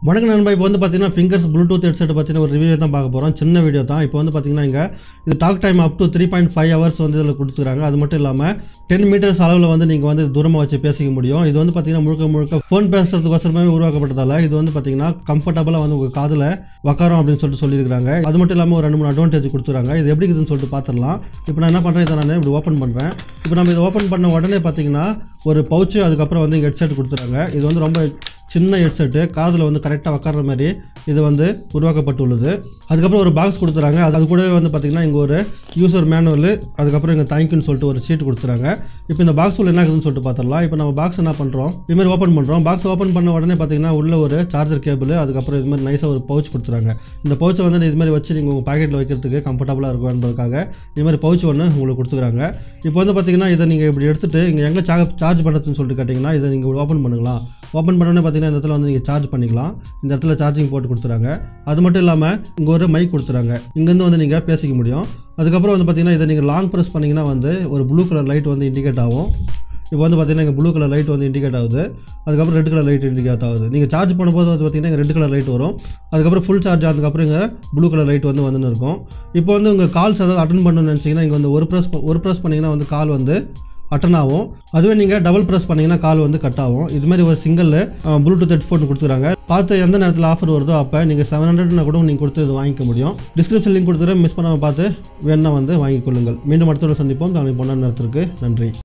வணக்கம் நண்பா இப்போ வந்து பார்த்தீங்கன்னா ஃபிங்கர்ஸ் ப்ளூடூத் ஹெட்செட் பற்றின ஒரு ரிவ்யூ தான் பார்க்க போகிறோம் சின்ன வீடியோ தான் இப்போ வந்து பார்த்தீங்கன்னா இங்கே இது talk time up to three point five hours வந்து இதில் கொடுத்துருக்காங்க அது மட்டும் இல்லாமல் டென் மீட்டர்ஸ் அளவில் வந்து நீங்கள் வந்து தூரமாக வச்சு பேசிக்க முடியும் இது வந்து பார்த்தீங்கன்னா முழுக்க முழுக்க ஃபோன் பேசுறதுக்கோசரமே உருவாக்கப்பட்டதால் இது வந்து பார்த்தீங்கன்னா கம்ஃபர்டபுளாக வந்து உங்கள் காதில் உக்காரும் அப்படின்னு சொல்லிட்டு சொல்லியிருக்காங்க அது மட்டும் இல்லாமல் ஒரு ரெண்டு மூணு அட்வான்டேஜ் கொடுத்துறாங்க இது எப்படி இருக்குதுன்னு சொல்லிட்டு பார்த்துடலாம் இப்போ நான் என்ன பண்ணுறேன் இதை நான் இப்படி ஓப்பன் பண்ணுறேன் இப்போ நம்ம இதை ஓப்பன் பண்ண உடனே பார்த்தீங்கன்னா ஒரு பவுச்சு அதுக்கப்புறம் வந்து ஹெட்செட் கொடுத்துறாங்க இது வந்து ரொம்ப சின்ன ஹெட்செட்டு காதில் வந்து கரெக்டாக உட்கார்ற மாதிரி இது வந்து உருவாக்கப்பட்டுள்ளது அதுக்கப்புறம் ஒரு பாக்ஸ் கொடுத்துறாங்க அது அது கூடவே வந்து பார்த்திங்கன்னா இங்கே ஒரு யூசர் மேனுவல் அதுக்கப்புறம் இங்கே தேங்க்யூன்னு சொல்லிட்டு ஒரு ஷீட் கொடுத்துறாங்க இப்போ இந்த பாக்ஸ் உள்ள என்ன இருக்குதுன்னு சொல்லிட்டு பார்த்துடலாம் இப்போ நம்ம பாக்ஸ் என்ன பண்ணுறோம் இதுமாதிரி ஓப்பன் பண்ணுறோம் பாக்ஸ் ஓப்பன் பண்ண உடனே பார்த்தீங்கன்னா உள்ள ஒரு சார்ஜர் கேபிள் அதுக்கப்புறம் இது மாதிரி நைஸாக ஒரு பவுச் கொடுத்துறாங்க இந்த பவுச்சை வந்து இது மாதிரி வச்சு நீங்கள் உங்கள் பாக்கெட்டில் வைக்கிறதுக்கு கம்ஃபர்டபுளாக இருக்கும் என்பதுக்காக இது மாதிரி பவுச் ஒன்று உங்களுக்கு கொடுத்துக்கிறாங்க இப்போ வந்து பார்த்தீங்கன்னா இதை நீங்கள் இப்படி எடுத்துகிட்டு இங்கே எங்கே சார்ஜ் சார்ஜ் பண்ணுறதுன்னு சொல்லிட்டு கேட்டிங்கன்னா இதை நீங்கள் ஓப்பன் பண்ணுங்களா ஓப்பன் பண்ணோடனே பார்த்தீங்கன்னா இந்த இடத்துல வந்து நீங்கள் சார்ஜ் பண்ணிக்கலாம் இந்த இடத்துல சார்ஜிங் போட்டு கொடுத்துறாங்க அது மட்டும் இல்லாமல் இங்கே ஒரு மைக் கொடுத்துறாங்க இங்கேருந்து வந்து நீங்கள் பேசிக்க முடியும் அதுக்கப்புறம் வந்து பார்த்தீங்கன்னா இதை நீங்கள் லாங் ப்ரெஸ் பண்ணிங்கன்னா வந்து ஒரு ப்ளூ கலர் லைட் வந்து இண்டிகேட் ஆகும் இப்போ வந்து பார்த்தீங்கன்னா இங்கே ப்ளூ கலர் லைட் வந்து இண்டிகேட் ஆகுது அதுக்கப்புறம் ரெட் கலர் லைட் இண்டிகேட் ஆகுது நீங்கள் சார்ஜ் பண்ணும்போது வந்து பார்த்தீங்கன்னா இங்கே ரெட் கலர் லைட் வரும் அதுக்கப்புறம் ஃபுல் சார்ஜ் அதுக்கப்புறம் இங்கே ப்ளூ கலர் லைட் வந்து வந்துன்னு இருக்கும் இப்போ வந்து உங்கள் கால்ஸ் ஏதாவது அட்டன் பண்ணணும்னு நினச்சிங்கன்னா இங்கே வந்து ஒரு ப்ரெஸ் ஒரு ப்ரெஸ் பண்ணிங்கன்னா வந்து கால் வந்து அட்டன் ஆகும் அதுவே நீங்கள் டபுள் ப்ரெஸ் பண்ணிங்கன்னா கால் வந்து கட் ஆகும் இது மாதிரி ஒரு சிங்கிள் ப்ளூடூத் ஹெட்ஃபோன் கொடுத்துருக்காங்க பார்த்து எந்த நேரத்தில் ஆஃபர் வருதோ அப்போ நீங்கள் செவன் ஹண்ட்ரட்னா கூட நீங்கள் கொடுத்து இது வாங்கிக்க முடியும் டிஸ்கிரிப்ஷன் லிங்க் கொடுத்துட்டு மிஸ் பண்ணாமல் பார்த்து வேணா வந்து வாங்கிக் கொள்ளுங்கள் மீண்டும் அடுத்த ஒரு சந்திப்போம் நாளைக்கு பொண்ணா நேரத்திற்கு நன்றி